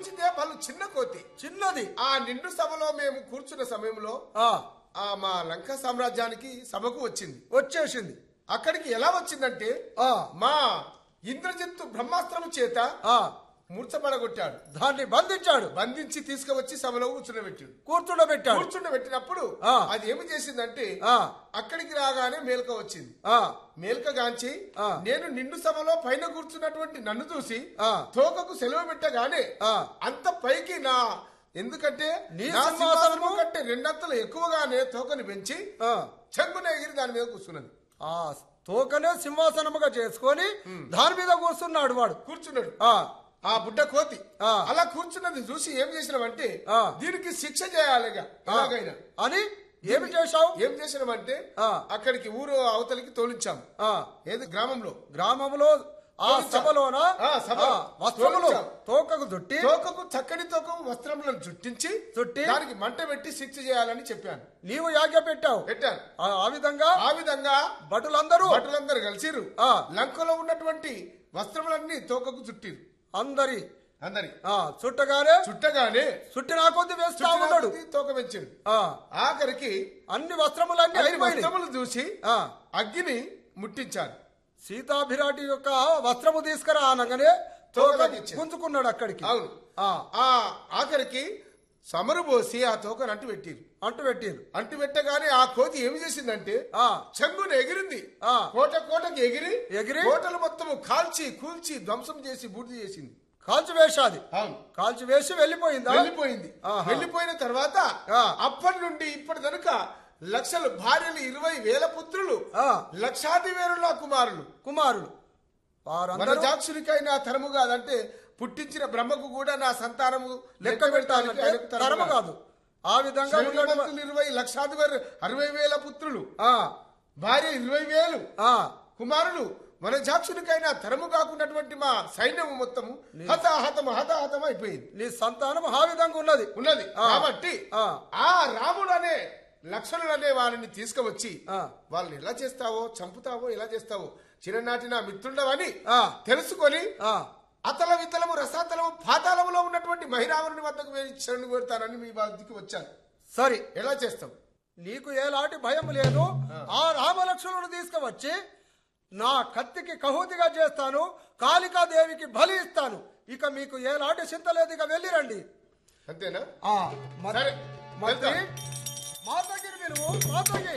కనిపించిందే పలు చిన్న కోతి చిన్నది ఆ నిండు సభలో మేము కూర్చున్న సమయంలో ఆ ఆ మా లంక సామ్రాజ్యానికి సభకు వచ్చింది వచ్చేసింది అక్కడికి ఎలా వచ్చిందంటే ఆ మా ఇంద్రజిత్తు బ్రహ్మాస్త్రము చేత ఆ మూర్చబడగొట్టాడు దాన్ని బంధించాడు బంధించి తీసుకువచ్చి సభలో కూర్చుండబెట్టాడు కూర్చుండబెట్టాడు కూర్చుండబెట్టినప్పుడు ఆ. అది ఏమి చేసిందంటే ఆ అక్కడికి రాగానే మేల్క వచ్చింది ఆ మేల్కగాంచి ఆ. నేను నిండు సభలో పైన కూర్చున్నటువంటి నన్ను చూసి ఆ. తోకకు సెలవు పెట్టగానే ఆ. అంత పైకి నా ఎందుకంటే నీ నా సింహాసనము సింహాసనము కంటే రెండంతలు ఎక్కువగానే తోకని పెంచి ఆ చెంగున ఎగిరి దాని మీద కూర్చున్నది ఆ తోకనే సింహాసనముగా చేసుకొని దాని మీద కూర్చున్నాడు వాడు కూర్చున్నాడు ఆ ఆ బుడ్డ కోతి ఆ. అలా కూర్చున్నది చూసి ఏం చేసినామంటే ఆ. దీనికి శిక్ష చేయాలిగా ఆ. ఎలాగైనా అని ఏమి చేశావు ఏం చేసినామంటే ఆ. అక్కడికి ఊరు అవతలికి తోలించాం ఆ ఏది గ్రామంలో గ్రామంలో ఆ తోలించాం. సభలోన ఆ, సభలో. ఆ, వస్త్రములు తోలించాం. తోకకు చుట్టి తోకకు చక్కని తోకకు వస్త్రములను చుట్టించి చుట్టి దానికి మంట పెట్టి శిక్ష చేయాలని చెప్పాను నీవు యాజ్ఞ పెట్టావు పెట్టాను ఆ ఆ విధంగా ఆ విధంగా భటులందరూ భటులందరూ కలిసిరు ఆ. లంకలో ఉన్నటువంటి వస్త్రములన్నీ తోకకు చుట్టిరు అందరి అందరి ఆ చుట్టగానే చుట్టగానే చుట్టిన కొద్ది వేస్తా చుట్టిన ఉన్నాడు కొద్దీ తోక పెంచాడు ఆ ఆఖరికి అన్ని వస్త్రములన్నీ అన్ని అయిపోయినాయి వస్త్రములు చూసి ఆ అగ్గిని ముట్టించారు సీతాభిరాటి యొక్క వస్త్రము తీసుకురా అనగానే తోక తోకలోకి ఇచ్చింది. గుంజుకున్నాడు అక్కడికి అవును ఆ ఆ ఆఖరికి సమరు పోసి ఆ తోకను అంటు పెట్టిరు అంటు పెట్టిండు అంటు పెట్టగానే ఆ కోతి ఏమి చేసిందంటే ఆ చెంగున ఎగిరింది ఆ. కోట కోటకి ఎగిరి ఎగిరి? కోటలు మొత్తం కాల్చి కూల్చి ధ్వంసం చేసి బూడిద చేసింది కాల్చి వేసాది అవును కాల్చి వేసి వెళ్ళిపోయిందా వెళ్ళిపోయింది ఆహా. వెళ్ళిపోయిన తర్వాత ఆ. అప్పటి నుండి ఇప్పటి దనుక లక్షలు భార్యలు ఇరవై వేల పుత్రులు ఆ లక్షాది వేరుల కుమారులు కుమారులు మన వారందరూ జాక్షునికైనా తరము కాదంటే పుట్టించిన బ్రహ్మకు కూడా నా సంతానము లెక్క పెట్టాలంటే ఆయనకు తరము కాదు ఆ విధంగా ఉన్నటువంటి- శ్రీమంతులు ఇరవై లక్షాది వేరు అరవై వేల పుత్రులు ఆ భార్య ఇరవై వేలు ఆ కుమారులు మన జాక్షునికైనా తరము కాకున్నటువంటి మా సైన్యము మొత్తము హతాహతము హతాహతం అయిపోయింది నీ సంతానం ఆ విధంగా ఉన్నది ఉన్నది ఆ. కాబట్టి ఆ. ఆ రాముడు అనే లక్షణులు అనే వారిని తీసుకువచ్చి ఆ. వాళ్ళని ఎలా చేస్తావో చంపుతావో ఎలా చేస్తావో చిన్ననాటి నా మిత్రుండవని ఆ. తెలుసుకొని ఆ అతల వితలము రసాతలము పాతాళములో ఉన్నటువంటి మహిరావరుని వద్దకు వెళ్ళి శరణు కోరుతానని మీ వద్దకు వచ్చాను సరి ఎలా చేస్తాం నీకు ఎలాంటి భయం లేదు ఆ రామలక్ష్మణుడు తీసుకువచ్చి నా కత్తికి కహూతిగా చేస్తాను కాళికాదేవికి బలి ఇస్తాను ఇక మీకు ఎలాంటి చింత లేదు ఇక వెళ్ళిరండి అంతేనా ఆ, మ- సరే, మంత్రి వెళ్తాం. మాతంగిని విలువు మాతంగి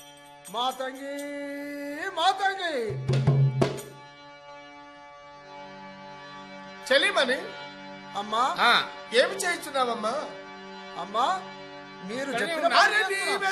మాతంగి మాతంగి చెలిమని అమ్మా ఏమి చేయించున్నావమ్మా అమ్మా మీరు చెప్పిన నారే పని నీ చేస్తున్నా.